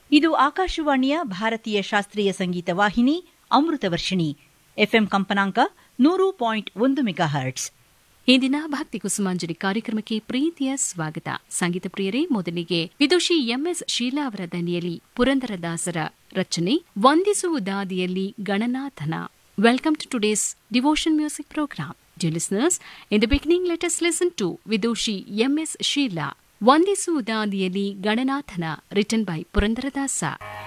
ಇದು ಆಕಾಶವಾಣಿಯ ಭಾರತೀಯ ಶಾಸ್ತ್ರೀಯ ಸಂಗೀತ ವಾಹಿನಿ ಅಮೃತವರ್ಷಿಣಿ ಎಫ್ಎಂ ಕಂಪನಾಂಕ ನೂರು ಪಾಯಿಂಟ್ ಒಂದು ಮೆಗಾ ಹರ್ಟ್ಸ್ ಇಂದಿನ ಭಕ್ತಿ ಕುಸುಮಾಂಜಲಿ ಕಾರ್ಯಕ್ರಮಕ್ಕೆ ಪ್ರೀತಿಯ ಸ್ವಾಗತ ಸಂಗೀತ ಪ್ರಿಯರೇ ಮೊದಲಿಗೆ ವಿದುಷಿ ಎಂಎಸ್ ಶೀಲಾ ಅವರ ದನಿಯಲ್ಲಿ ಪುರಂದರದಾಸರ ರಚನೆ ವಂದಿಸುವುದಾದಿಯಲ್ಲಿ ಗಣನಾಥನ welcome to today's devotion music programme Dear listeners, in the beginning, let us listen to Vidushi M.S. Sheila, ವಂದಿಸುವುದಾದಿಯಲ್ಲಿ ಗಣನಾಥನ ರಿಟನ್ ಬೈ ಪುರಂದರದಾಸ